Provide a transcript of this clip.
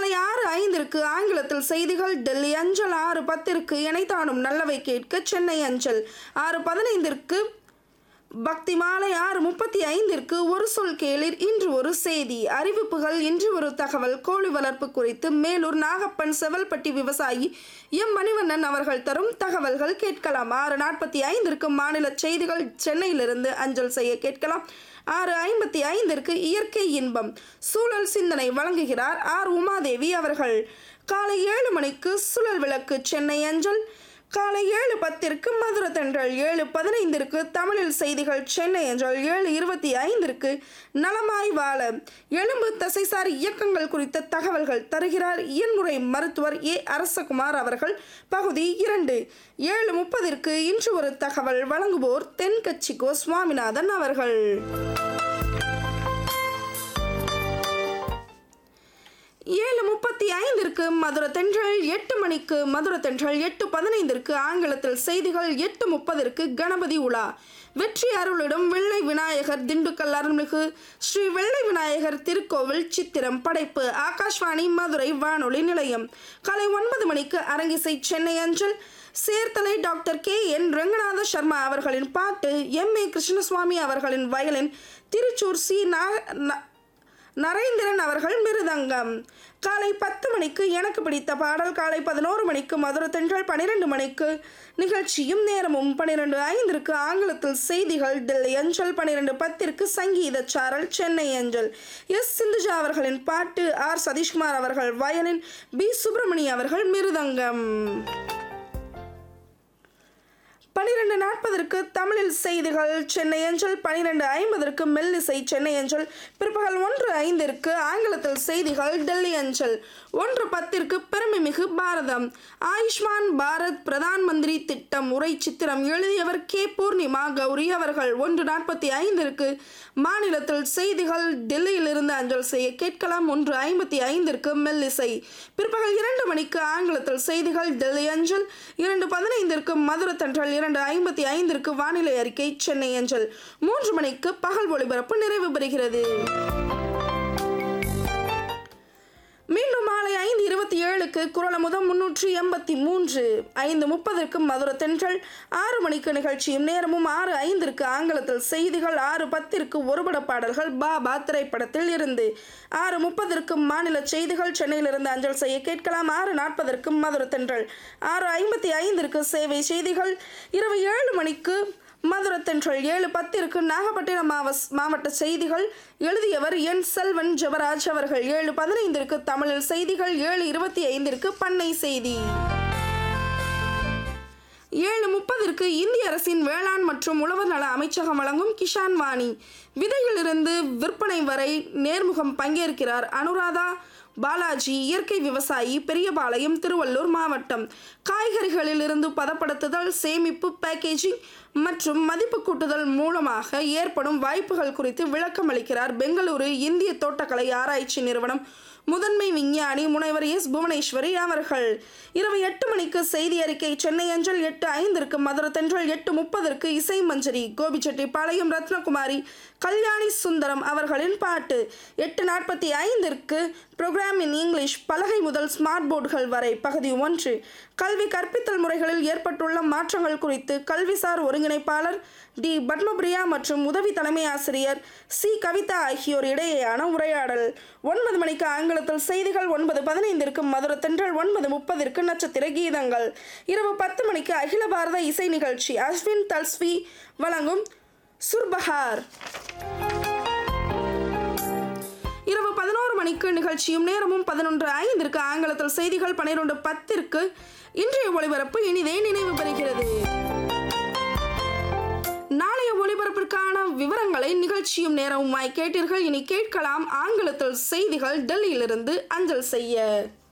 மாலை ஆறு ஐந்திற்கு ஆங்கிலத்தில் செய்திகள் டெல்லி அஞ்சல் ஆறு பத்திற்கு இணைத்தானும் நல்லவை கேட்க சென்னை அஞ்சல் ஆறு பதினைந்திற்கு பக்தி மாலை ஆறு முப்பத்தி ஐந்திற்கு ஒரு சொல் கேளிர் இன்று ஒரு செய்தி அறிவிப்புகள் இன்று ஒரு தகவல் கோழி வளர்ப்பு குறித்து மேலூர் நாகப்பன் செவல்பட்டி விவசாயி எம் மணிவண்ணன் அவர்கள் தரும் தகவல்கள் கேட்கலாம் ஆறு நாற்பத்தி ஐந்திற்கு மாநில செய்திகள் சென்னையிலிருந்து அஞ்சல் செய்ய கேட்கலாம் ஆறு ஐம்பத்தி ஐந்திற்கு இயற்கை இன்பம் சூழல் சிந்தனை வழங்குகிறார் ஆர் உமாதேவி அவர்கள் காலை ஏழு மணிக்கு சுழல் விளக்கு சென்னை அஞ்சல் காலை ஏழு பத்திற்கு மதுர தென்றல் ஏழு பதினைந்திற்கு தமிழில் செய்திகள் சென்னை என்றால் ஏழு இருபத்தி ஐந்திற்கு நலமாய் வாழ எலும்பு தசைசார் இயக்கங்கள் குறித்த தகவல்கள் தருகிறார் இயன்முறை மருத்துவர் ஏ அரசகுமார் அவர்கள் பகுதி இரண்டு ஏழு முப்பதிற்கு இன்று ஒரு தகவல் வழங்குவோர் தென்கட்சிக்கோ சுவாமிநாதன் அவர்கள் ஏழு முப்பத்தி ஐந்திற்கு மதுர தென்றல் எட்டு மணிக்கு மதுர தென்றல் எட்டு பதினைந்திற்கு ஆங்கிலத்தில் செய்திகள் எட்டு முப்பதிற்கு கணபதி உலா வெற்றி அருளிடும் வெள்ளை விநாயகர் திண்டுக்கல் அருள்மிகு ஸ்ரீ வெள்ளை விநாயகர் திருக்கோவில் சித்திரம் படைப்பு ஆகாஷ்வாணி மதுரை வானொலி நிலையம் காலை ஒன்பது மணிக்கு அரங்கிசை சென்னை அஞ்சல் Cherthala doctor K N Ranganatha Sharma அவர்களின் பாட்டு எம் ஏ கிருஷ்ணசுவாமி அவர்களின் வயலின் திருச்சூர் சி நா நரேந்திரன் அவர்கள் மிருதங்கம் காலை பத்து மணிக்கு எனக்கு பிடித்த பாடல் காலை பதினோரு மணிக்கு மதுரை தென்றல் பன்னிரெண்டு மணிக்கு நிகழ்ச்சியும் நேரமும் பன்னிரெண்டு ஐந்திற்கு ஆங்கிலத்தில் செய்திகள் டெல்லி அஞ்சல் பன்னிரெண்டு பத்திற்கு சங்கீத சாரல் சென்னை அஞ்சல் எஸ் சிந்துஜா அவர்களின் பாட்டு ஆர் சதீஷ்குமார் அவர்கள் வயலின் பி சுப்பிரமணி அவர்கள் மிருதங்கம் பனிரெண்டு நாற்பதற்கு தமிழில் செய்திகள் சென்னை அஞ்சல் பனிரெண்டு ஐம்பதற்கு மெல்லிசை சென்னை அஞ்சல் பிற்பகல் ஒன்று ஐந்திற்கு ஆங்கிலத்தில் செய்திகள் டெல்லி அஞ்சல் ஒன்று பத்திற்கு பெருமைமிகு பாரதம் ஆயுஷ்மான் பாரத் பிரதான் மந்திரி திட்டம் உரை சித்திரம் எழுதியவர் கே பூர்ணிமா கௌரி அவர்கள் ஒன்று நாற்பத்தி ஐந்திற்கு மாநிலத்தில் செய்திகள் டெல்லியிலிருந்து அஞ்சல் செய்ய கேட்கலாம் ஒன்று ஐம்பத்தி ஐந்திற்கு மெல்லிசை பிற்பகல் இரண்டு மணிக்கு ஆங்கிலத்தில் செய்திகள் டெல்லி அஞ்சல் இரண்டு பதினைந்திற்கு மதுரை தென்றல் இரண்டு ஐம்பத்தி ஐந்திற்கு வானிலை அறிக்கை சென்னை அஞ்சல் மூன்று மணிக்கு பகல் ஒளிபரப்பு நிறைவு பெறுகிறது மீண்டும் மாலை ஐந்து இருபத்தி ஏழுக்கு குரலமுதம் முன்னூற்றி எண்பத்தி மூன்று ஐந்து முப்பதற்கு மதுரை தென்றல் ஆறு மணிக்கு நிகழ்ச்சியும் நேரமும் ஆறு ஐந்திற்கு ஆங்கிலத்தில் செய்திகள் ஆறு பத்திற்கு ஒருபட பாடல்கள் பாபா திரைப்படத்தில் இருந்து ஆறு முப்பதற்கு மாநில செய்திகள் சென்னையிலிருந்து அஞ்சல் செய்ய கேட்கலாம் ஆறு நாற்பதற்கு மதுரை தென்றல் ஆறு ஐம்பத்தி ஐந்திற்கு சேவை செய்திகள் இரவு ஏழு மணிக்கு மதுரை தென்றல் ஏழு பத்திற்கு நாகப்பட்டினம் மாவஸ் மாவட்ட செய்திகள் எழுதியவர் என் செல்வன் ஜெபராஜ் அவர்கள் ஏழு பதினைந்திற்கு தமிழில் செய்திகள் ஏழு இருபத்தி ஐந்திற்கு பண்ணை செய்தி ஏழு முப்பதிற்கு இந்திய அரசின் வேளாண் மற்றும் உழவர் நல அமைச்சகம் வழங்கும் கிஷான் வாணி விதையிலிருந்து விற்பனை வரை நேர்முகம் பங்கேற்கிறார் அனுராதா பாலாஜி இயற்கை விவசாயி பெரியபாளையம் திருவள்ளூர் மாவட்டம் காய்கறிகளில் இருந்து பதப்படுத்துதல் சேமிப்பு பேக்கேஜிங் மற்றும் மதிப்பு கூட்டுதல் மூலமாக ஏற்படும் வாய்ப்புகள் குறித்து விளக்கம் அளிக்கிறார் பெங்களூரு இந்திய தோட்டக்கலை ஆராய்ச்சி நிறுவனம் முதன்மை விஞ்ஞானி முனைவர் எஸ் புவனேஸ்வரி அவர்கள் இரவு எட்டு மணிக்கு செய்தி அறிக்கை சென்னை அஞ்சல் எட்டு ஐந்திற்கு மதுரை தென்றல் எட்டு முப்பதற்கு இசை மஞ்சரி கோபிச்செட்டிப்பாளையம் ரத்னகுமாரி கல்யாணி சுந்தரம் அவர்களின் பாட்டு எட்டு நாற்பத்தி ஐந்திற்கு ப்ரோக்ராம் இன் இங்கிலீஷ் பலகை முதல் ஸ்மார்ட் போர்டுகள் வரை பகுதி ஒன்று கல்வி கற்பித்தல் முறைகளில் ஏற்பட்டுள்ள மாற்றங்கள் குறித்து கல்விசார் ஒருங்கிணைப்பாளர் டி பத்மபிரியா மற்றும் உதவி தலைமை ஆசிரியர் சி கவிதா ஆகியோர் இடையேயான உரையாடல் ஒன்பது மணிக்கு ஆங்கிலத்தில் செய்திகள் ஒன்பது பதினைந்திற்கு மதுரை தென்றல் ஒன்பது முப்பதிற்கு நட்சத்திர கீதங்கள் இரவு பத்து மணிக்கு அகில பாரத இசை நிகழ்ச்சி அஸ்வின் தல்ஸ்வி வழங்கும் சுர்பஹார் இரவு பதினோரு மணிக்கு நிகழ்ச்சியும் நேரமும் பதினொன்று ஐந்திற்கு ஆங்கிலத்தில் செய்திகள் பன்னிரண்டு பத்திற்கு இன்றைய ஒளிபரப்பு இனிதே நினைவு பெறுகிறது நாளைய ஒளிபரப்பிற்கான விவரங்களை நிகழ்ச்சியும் நேரமுமாய் கேட்டீர்கள் இனி கேட்கலாம் ஆங்கிலத்தில் செய்திகள் டெல்லியிலிருந்து அஞ்சல் செய்ய